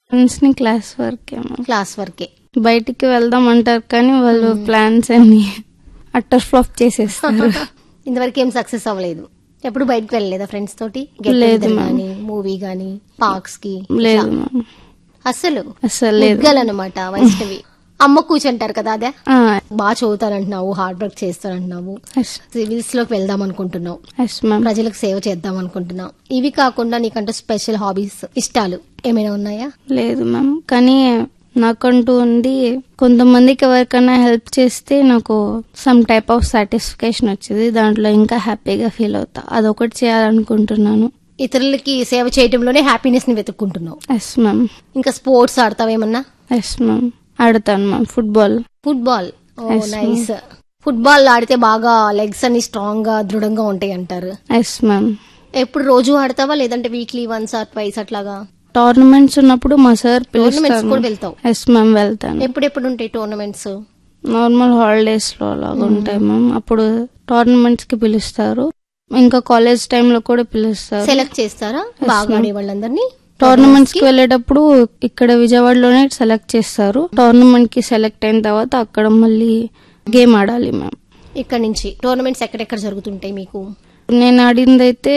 Friends ని class వరకే ma'am class వరకే బయటికి వెళ్దాం అంటారు కానీ వాళ్ళు ప్లాన్స్ అన్ని అట్టర్ ఫ్లాప్ చేసేస్తారు ఇంతవరకు ఏం సక్సెస్ అవ్వలేదు ఎప్పుడు బయటకు వెళ్ళలేదా ఫ్రెండ్స్ తోటి లేదు, ma'am. కానీ మూవీ కానీ పార్క్స్ కి లేదు ఇట్లా. మ్యామ్ అస్సలు అసలు లేదు అనమాట వైష్ణవి అమ్మ కూర్చుంటారు కదా అదే ఆ, బాగా చదువుతానంటున్నావు హార్డ్ వర్క్ చేస్తానంటున్నావు ఎస్ సివిల్స్ లోకి వెళ్దాం అనుకుంటున్నావు ఎస్ మ్యామ్ ప్రజలకు సేవ చేద్దాం అనుకుంటున్నావు ఇవి కాకుండా నీకంటూ స్పెషల్ హాబీస్ ఇష్టాలు ఏమైనా ఉన్నాయా లేదు మ్యామ్ కానీ నాకంటూ ఉండి కొంతమందికి ఎవరికైనా హెల్ప్ చేస్తే నాకు సమ్ టైప్ ఆఫ్ సాటిస్ఫికేషన్ వచ్చింది దాంట్లో ఇంకా హ్యాపీగా ఫీల్ అవుతా అదొకటి చేయాలనుకుంటున్నాను ఇతరులకి సేవ చేయడంలోనే హ్యాపీనెస్ ని వెతుక్కుంటున్నావు ఎస్ మ్యామ్ ఇంకా స్పోర్ట్స్ ఆడతావేమన్నా ఎస్ మ్యామ్ ఆడతాను మ్యామ్ ఫుట్బాల్ ఫుట్బాల్ ఓ Yes, ma'am. నైస్ ఫుట్బాల్ ఆడితే బాగా లెగ్స్ అన్ని స్ట్రాంగ్ గా దృఢంగా ఉంటాయి అంటారు ఎస్ మ్యామ్ ఎప్పుడు రోజు ఆడతావా లేదంటే వీక్లీ వన్స్ ఆర్ ట్వైస్ అట్లాగా టోర్నమెంట్స్ ఉన్నప్పుడు మా సార్ టోర్నమెంట్స్ కూడా పిలుస్తారు వెళ్తావు ఎస్ మ్యామ్ వెళ్తాను ఎప్పుడెప్పుడు ఉంటాయి టోర్నమెంట్స్ నార్మల్ హాలిడేస్ లో అలాగా ఉంటాయి మ్యామ్ అప్పుడు టోర్నమెంట్స్ కి పిలుస్తారు ఇంకా కాలేజ్ టైంలో కూడా పిలుస్తారు సెలెక్ట్ చేస్తారా బాగా ఆడే వాళ్ళందరినీ టోర్నమెంట్స్ కి వెళ్ళేటప్పుడు ఇక్కడ విజయవాడలోనే సెలెక్ట్ చేస్తారు టోర్నమెంట్ కి సెలెక్ట్ అయిన తర్వాత అక్కడ మళ్ళీ గేమ్ ఆడాలి మ్యామ్ ఇక్కడ నుంచి టోర్నమెంట్స్ ఎక్కడెక్కడ జరుగుతుంటాయి మీకు నేను ఆడిందైతే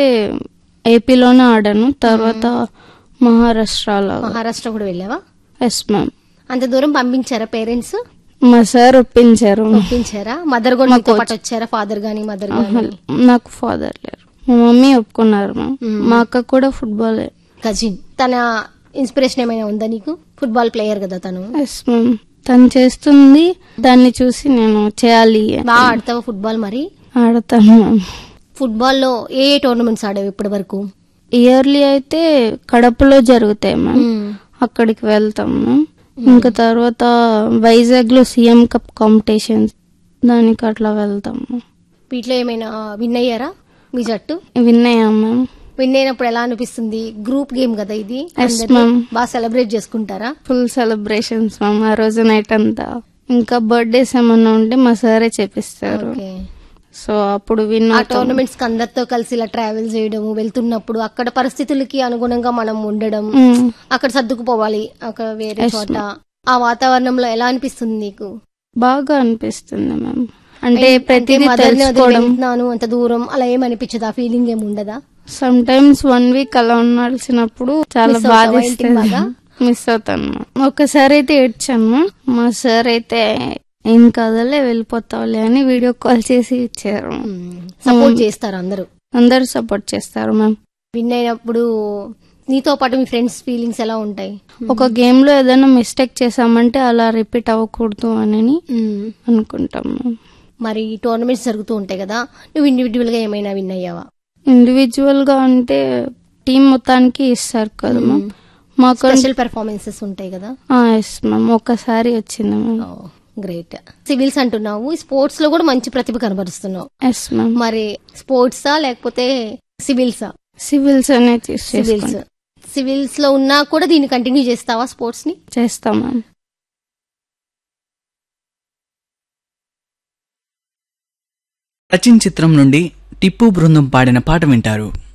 ఏపీలోనే ఆడాను తర్వాత మహారాష్ట్రలో మహారాష్ట్ర కూడా వెళ్ళావా ఎస్ మ్యామ్ అంత దూరం పంపించారా పేరెంట్స్ మా సార్ ఒప్పించారు ఒప్పించారా మదర్ కూడా మీతో పాటు వచ్చారా ఫాదర్ గానీ మదర్ గానీ నాకు ఫాదర్ లేరు మా మమ్మీ ఒప్పుకున్నారు మ్యామ్ మా అక్క కూడా ఫుట్బాల్ కజిన్ తన ఇన్స్పిరేషన్ ఏమైనా ఉందా నీకు ఫుట్బాల్ ప్లేయర్ కదా తను ఎస్ మ్యామ్ తను చేస్తుంది దాన్ని చూసి నేను చేయాలి అని బాగా ఆడతావా ఫుట్బాల్ మరి ఆడతాను మ్యామ్ ఫుట్బాల్ లో ఏ ఏ టోర్నమెంట్స్ ఆడావు ఇప్పటి వరకు ఇయర్లీ అయితే కడపలో జరుగుతాయి మ్యామ్ అక్కడికి వెళ్తాం మ్యామ్ ఇంకా తర్వాత వైజాగ్ లో సీఎం కప్ కాంపిటీషన్స్ దానికి అట్లా వెళ్తాం వీటిలో ఏమైనా విన్ అయ్యారా మీ జట్టు విన్ అయ్యాం మ్యామ్ విన్ అయినప్పుడు ఎలా అనిపిస్తుంది గ్రూప్ గేమ్ కదా ఇది Yes, అందరూ ma'am. బాగా సెలబ్రేట్ చేసుకుంటారా ఫుల్ సెలబ్రేషన్స్ మ్యామ్ ఆ రోజు నైట్ అంతా ఇంకా బర్త్డేస్ ఏమన్నా ఉంటే మా సారే చేపిస్తారు ఓకే సో అప్పుడు విన్ ఆ టోర్నమెంట్స్ కి అందరితో కలిసి ఇలా ట్రావెల్ చేయడం వెళ్తున్నప్పుడు అక్కడ పరిస్థితులకి అనుగుణంగా మనం ఉండడం అక్కడ సర్దుకుపోవాలి అక్కడ వేరే Yes, చోట ఆ వాతావరణంలో ఎలా అనిపిస్తుంది నీకు బాగా అనిపిస్తుంది మ్యామ్ అంటే అంటే ప్రతిదీ mother ని వదిలి తెలుసుకోవడం వెళ్తున్నాను అంత దూరం అలా ఏమనిపించదు ఆ ఫీలింగ్ ఏమి ఉండదా సమ్ టైమ్స్ వన్ వీక్ అలా ఉండాల్సినప్పుడు చాలా Miss అవుతావా ఇంటికి బాధ బాగా? మిస్ అవుతాను ఒకసారి అయితే ఏడ్చాను మా సార్ అయితే ఏం కాదులే వెళ్ళిపోతావులే అని వీడియో కాల్ చేసి ఇచ్చారు సపోర్ట్ చేస్తారు అందరూ అందరు సపోర్ట్ చేస్తారు మ్యామ్ విన్ అయినప్పుడు నీతో పాటు మీ ఫ్రెండ్స్ ఫీలింగ్స్ ఎలా ఉంటాయి ఒక గేమ్ లో ఏదైనా మిస్టేక్ చేసామంటే అలా రిపీట్ అవ్వకూడదు అని అనుకుంటాం మ్యామ్ మరి టోర్నమెంట్స్ జరుగుతూ ఉంటాయి కదా నువ్వు ఇండివిజువల్ గా ఏమైనా విన్ అయ్యావా ఇండివిజువల్ గా అంటే టీం మొత్తానికి ఇస్తారు కదా మ్యామ్ మాకు స్పెషల్ పెర్ఫార్మెన్సెస్ ఉంటాయి కదా ఎస్ మ్యామ్ ఒక్కసారి వచ్చింది మ్యామ్ గ్రేట్ సివిల్స్ అంటున్నావు స్పోర్ట్స్ లో కూడా మంచి ప్రతిభ కనబరుస్తున్నావు ఎస్ మ్యామ్ మరి స్పోర్ట్సా లేకపోతే సివిల్సా సివిల్స్ అనే చూస్ సివిల్స్ చేసుకుంటాం సివిల్స్ లో ఉన్నా కూడా దీన్ని కంటిన్యూ చేస్తావా స్పోర్ట్స్ ని చేస్తాం మ్యామ్ సచిన్ చిత్రం నుండి టిప్పు బృందం పాడిన పాట వింటారు